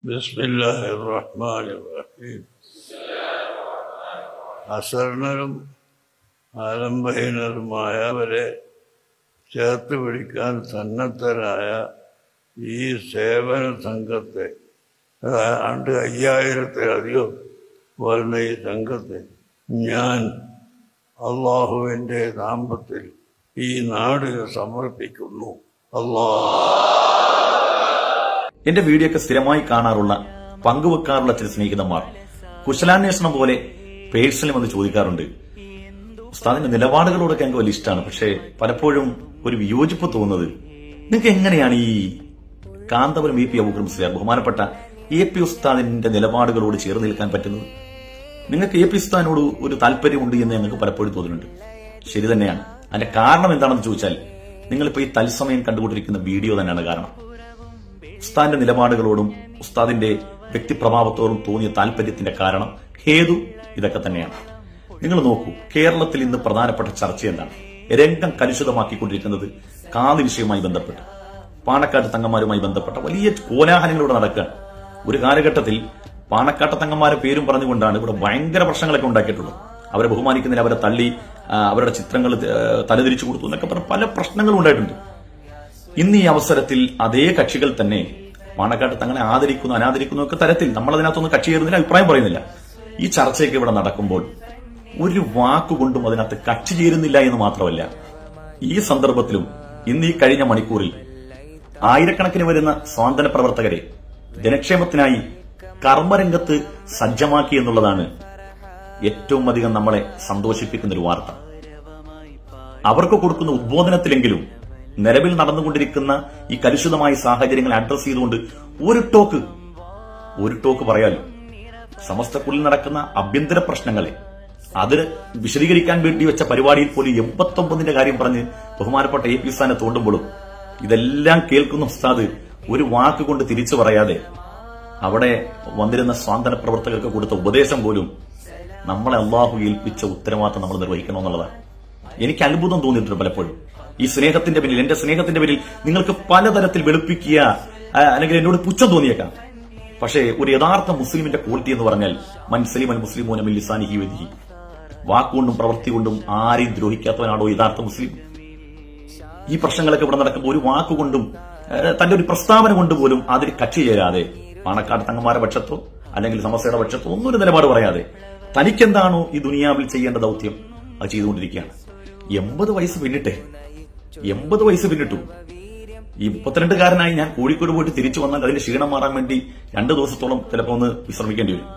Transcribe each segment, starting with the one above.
بسم الله الرحمن الرحيم അസരണരും ആലംബഹീനരുമായവരെ ചേർത്ത് പിടിക്കാൻ സന്നദ്ധരായ ഈ സേവന സംഘത്തെ ആണ്ട് അയ്യായിരത്തിലധികം വരുന്ന ഈ സംഘത്തെ ഞാൻ അള്ളാഹുവിൻ്റെ നാമത്തിൽ ഈ നാടിന് സമർപ്പിക്കുന്നു അള്ളാഹ് എന്റെ വീഡിയോ ഒക്കെ സ്ഥിരമായി കാണാറുള്ള പങ്കുവെക്കാറുള്ള ചില സ്നേഹിതന്മാർ കുശലാന്വേഷണം പോലെ പേഴ്സണലി വന്ന് ചോദിക്കാറുണ്ട് ഉസ്താദിന്റെ നിലപാടുകളോടൊക്കെ എനിക്ക് വലിയ ഇഷ്ടമാണ് പക്ഷേ പലപ്പോഴും ഒരു വിയോജിപ്പ് തോന്നുന്നത് നിങ്ങൾക്ക് എങ്ങനെയാണ് ഈ കാന്തപുരം എ പി അബൂക്കർ മുസ്ലിയാർ ബഹുമാനപ്പെട്ട എ പി ഉസ്താദിന്റെ നിലപാടുകളോട് ചേർന്ന് നിൽക്കാൻ പറ്റുന്നത് നിങ്ങൾക്ക് എ പി ഉസ്താദിനോട് ഒരു താല്പര്യമുണ്ട് എന്ന് ഞങ്ങൾക്ക് പലപ്പോഴും തോന്നുന്നുണ്ട് ശരി തന്നെയാണ് അതിന്റെ കാരണം എന്താണെന്ന് ചോദിച്ചാൽ നിങ്ങളിപ്പോ ഈ തത്സമയം കണ്ടുകൊണ്ടിരിക്കുന്ന വീഡിയോ തന്നെയാണ് കാരണം ഉസ്താദിന്റെ നിലപാടുകളോടും ഉസ്താദിന്റെ വ്യക്തിപ്രഭാവത്തോടും തോന്നിയ താല്പര്യത്തിന്റെ കാരണം ഹേതു ഇതൊക്കെ തന്നെയാണ് നിങ്ങൾ നോക്കൂ കേരളത്തിൽ ഇന്ന് പ്രധാനപ്പെട്ട ചർച്ച എന്താണ് രംഗം കലുഷിതമാക്കിക്കൊണ്ടിരിക്കുന്നത് കാതി വിഷയവുമായി ബന്ധപ്പെട്ട് പാണക്കാട്ട് തങ്ങന്മാരുമായി ബന്ധപ്പെട്ട വലിയ കോലാഹലങ്ങളിലൂടെ നടക്കുക ഒരു കാലഘട്ടത്തിൽ പാണക്കാട്ട് തങ്ങന്മാരെ പേരും പറഞ്ഞുകൊണ്ടാണ് ഇവിടെ ഭയങ്കര പ്രശ്നങ്ങളൊക്കെ ഉണ്ടാക്കിയിട്ടുള്ളത് അവരെ ബഹുമാനിക്കുന്നതിന് അവരെ തള്ളി ആ, അവരുടെ ചിത്രങ്ങൾ ആ, തലതിരിച്ചു കൊടുത്തു എന്നൊക്കെ പറഞ്ഞ പല പ്രശ്നങ്ങളും ഉണ്ടായിട്ടുണ്ട് ഇന്ന് ഈ അവസരത്തിൽ അതേ കക്ഷികൾ തന്നെ പാണക്കാട്ട് തങ്ങളെ ആദരിക്കുന്നു അനാദരിക്കുന്നു ഒക്കെ തരത്തിൽ നമ്മൾ അതിനകത്തൊന്നും കക്ഷി ചേരുന്നില്ല അഭിപ്രായം പറയുന്നില്ല ഈ ചർച്ചയൊക്കെ ഇവിടെ നടക്കുമ്പോൾ ഒരു വാക്കുകൊണ്ടും അതിനകത്ത് കക്ഷി ചേരുന്നില്ല എന്ന് മാത്രമല്ല ഈ സന്ദർഭത്തിലും ഇന്ന് ഈ കഴിഞ്ഞ മണിക്കൂറിൽ ആയിരക്കണക്കിന് വരുന്ന സ്വാതന്ത്ര്യ പ്രവർത്തകരെ ജനക്ഷേമത്തിനായി കർമ്മരംഗത്ത് സജ്ജമാക്കി എന്നുള്ളതാണ് ഏറ്റവും അധികം നമ്മളെ സന്തോഷിപ്പിക്കുന്ന ഒരു വാർത്ത അവർക്ക് കൊടുക്കുന്ന ഉദ്ബോധനത്തിലെങ്കിലും നിലവിൽ നടന്നുകൊണ്ടിരിക്കുന്ന ഈ കലുഷിതമായ സാഹചര്യങ്ങൾ അഡ്രസ് ചെയ്തുകൊണ്ട് ഒരു ടോക്ക് ഒരു ടോക്ക് പറയാലോ സമസ്തക്കുള്ളിൽ നടക്കുന്ന ആഭ്യന്തര പ്രശ്നങ്ങളെ അത് വിശദീകരിക്കാൻ വേണ്ടി വെച്ച പരിപാടിയിൽ പോലും എൺപത്തൊമ്പതിന്റെ കാര്യം പറഞ്ഞ് ബഹുമാനപ്പെട്ട എ പി സ്ഥാനെ തോണ്ടുമ്പോഴും ഇതെല്ലാം കേൾക്കുന്ന ഉസ്താദ് ഒരു വാക്ക് കൊണ്ട് തിരിച്ചു പറയാതെ അവിടെ വന്നിരുന്ന സ്വാതന്ത്ര്യ പ്രവർത്തകർക്ക് കൊടുത്ത ഉപദേശം പോലും നമ്മളെ അള്ളാഹു ഏൽപ്പിച്ച ഉത്തരവാദിത്തം നമ്മൾ നിർവഹിക്കണമെന്നുള്ളതാണ് എനിക്ക് അത്ഭുതം തോന്നിയിട്ടുണ്ട് പലപ്പോഴും ഈ സ്നേഹത്തിന്റെ പിന്നിൽ എന്റെ സ്നേഹത്തിന്റെ പിന്നിൽ നിങ്ങൾക്ക് പലതരത്തിൽ വെളുപ്പിക്കുക ആ, അല്ലെങ്കിൽ എന്നോട് പുച്ഛം തോന്നിയേക്കാം പക്ഷേ ഒരു യഥാർത്ഥ മുസ്ലിമിന്റെ ക്വാളിറ്റി എന്ന് പറഞ്ഞാൽ മൻസലിം അൽ മുസ്ലിമോന മില്ലിസാനിഹി വദിഹി വാക്കുകൊണ്ടും പ്രവൃത്തി കൊണ്ടും ആരെയും ദ്രോഹിക്കാത്തവനാണോ യഥാർത്ഥ മുസ്ലിം ഈ പ്രശ്നങ്ങളൊക്കെ ഇവിടെ നടക്കുമ്പോൾ ഒരു വാക്കുകൊണ്ടും ഏഹ്, തന്റെ ഒരു പ്രസ്താവന കൊണ്ട് പോലും അതിൽ കക്ഷി ചേരാതെ പാണക്കാട് തങ്ങന്മാരുടെ പക്ഷത്തോ അല്ലെങ്കിൽ സമസ്യയുടെ പക്ഷത്തോ ഒന്നും ഒരു നിലപാട് പറയാതെ തനിക്കെന്താണോ ഈ ദുനിയാവിൽ ചെയ്യേണ്ട ദൗത്യം അത് ചെയ്തുകൊണ്ടിരിക്കുകയാണ് എൺപത് വയസ്സ് പിന്നിട്ടെ എൺപത് വയസ്സ് പിന്നിട്ടു ഈ മുപ്പത്തിരണ്ടുകാരനായി ഞാൻ കോഴിക്കോട് പോയിട്ട് തിരിച്ചു വന്നാൽ അതിന്റെ ക്ഷീണം മാറാൻ വേണ്ടി രണ്ടു ദിവസത്തോളം ചിലപ്പോൾ ഒന്ന് വിശ്രമിക്കേണ്ടി വരും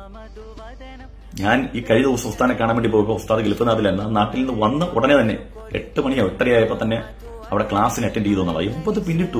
ഞാൻ ഈ കഴിഞ്ഞ ദിവസം ഉസ്താനെ കാണാൻ വേണ്ടി പോയപ്പോൾ ഉസ്താദ് ഗൾഫ്നാഥിലല്ല നാട്ടിൽ നിന്ന് വന്ന് ഉടനെ തന്നെ എട്ട് മണിയോ എട്ടരയായപ്പോ തന്നെ അവിടെ ക്ലാസ്സിന് അറ്റൻഡ് ചെയ്തു എന്നുള്ളത് എൺപത് പിന്നിട്ടു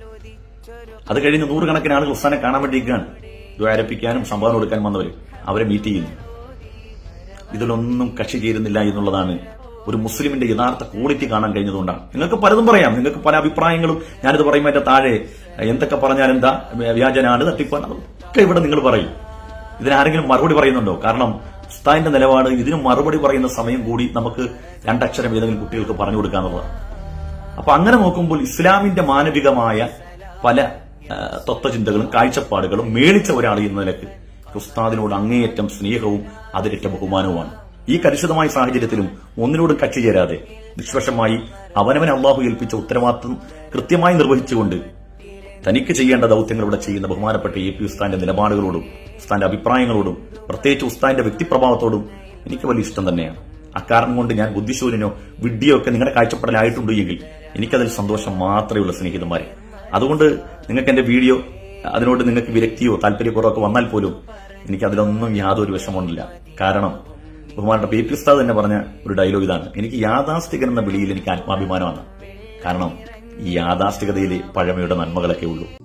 അത് കഴിഞ്ഞ് നൂറുകണക്കിന് ആളുകൾ ഉസ്താനെ കാണാൻ വേണ്ടിയിരിക്കുകയാണ് ദ്വാരപ്പിക്കാനും സംഭാവന കൊടുക്കാനും വന്നവര് അവരെ മീറ്റ് ചെയ്യുന്നു ഇതിലൊന്നും കക്ഷി ചേരുന്നില്ല എന്നുള്ളതാണ് ഒരു മുസ്ലിമിന്റെ യഥാർത്ഥ ക്വാളിറ്റി കാണാൻ കഴിഞ്ഞതുകൊണ്ടാണ് നിങ്ങൾക്ക് പലതും പറയാം നിങ്ങൾക്ക് പല അഭിപ്രായങ്ങളും ഞാനിത് പറയുമ്പോൾ എന്റെ താഴെ എന്തൊക്കെ പറഞ്ഞാൽ എന്താ വ്യാജനാണ് തട്ടിപ്പാണ് അതൊക്കെ ഇവിടെ നിങ്ങൾ പറയും ഇതിനാരെങ്കിലും മറുപടി പറയുന്നുണ്ടോ കാരണം ഉസ്താദിന്റെ നിലപാട് ഇതിന് മറുപടി പറയുന്ന സമയം കൂടി നമുക്ക് രണ്ടക്ഷരം ഏതെങ്കിലും കുട്ടികൾക്ക് പറഞ്ഞു കൊടുക്കാന്നുള്ളതാണ് അപ്പൊ അങ്ങനെ നോക്കുമ്പോൾ ഇസ്ലാമിന്റെ മാനവികമായ പല ആ, തത്വചിന്തകളും കാഴ്ചപ്പാടുകളും മേളിച്ച ഒരാൾ എന്ന നിലക്ക് ഉസ്താദിനോട് അങ്ങേയറ്റം സ്നേഹവും അതിരറ്റ ബഹുമാനവുമാണ് ഈ കലുഷിതമായ സാഹചര്യത്തിലും ഒന്നിനോടും കക്ഷി ചേരാതെ നിഷ്പക്ഷമായി അവനവൻ അള്ളാഹു ഏൽപ്പിച്ച ഉത്തരവാദിത്വം കൃത്യമായി നിർവഹിച്ചുകൊണ്ട് തനിക്ക് ചെയ്യേണ്ട ദൗത്യങ്ങൾ ഇവിടെ ചെയ്യുന്ന ബഹുമാനപ്പെട്ട എ പി ഉസ്താന്റെ നിലപാടുകളോടും ഉസ്താന്റെ അഭിപ്രായങ്ങളോടും പ്രത്യേകിച്ച് ഉസ്താന്റെ വ്യക്തിപ്രഭാവത്തോടും എനിക്ക് വലിയ ഇഷ്ടം തന്നെയാണ് അക്കാരണം കൊണ്ട് ഞാൻ ബുദ്ധിശൂന്യനോ വിഡ്ഢിയോ ഒക്കെ നിങ്ങളുടെ കാഴ്ചപ്പെടലായിട്ടുണ്ട് എങ്കിൽ എനിക്കതിൽ സന്തോഷം മാത്രമേ ഉള്ളൂ സ്നേഹിതന്മാരെ അതുകൊണ്ട് നിങ്ങൾക്ക് എന്റെ വീഡിയോ അതിനോട് നിങ്ങൾക്ക് വിരക്തിയോ താല്പര്യക്കുറവോ ഒക്കെ വന്നാൽ പോലും എനിക്ക് അതിലൊന്നും യാതൊരു വിഷമമുണ്ടില്ല കാരണം ബഹുമാനപ്പെട്ട പി പി ഉസ്താദ് തന്നെ പറഞ്ഞ ഒരു ഡയലോഗ് ഇതാണ് എനിക്ക് യാഥാസ്ഥികൻ എന്ന വിളിയിൽ എനിക്ക് ആത്മാഭിമാനമാണ് കാരണം ഈ യാഥാസ്ഥികതയിലെ പഴമയുടെ നന്മകളൊക്കെ ഉള്ളൂ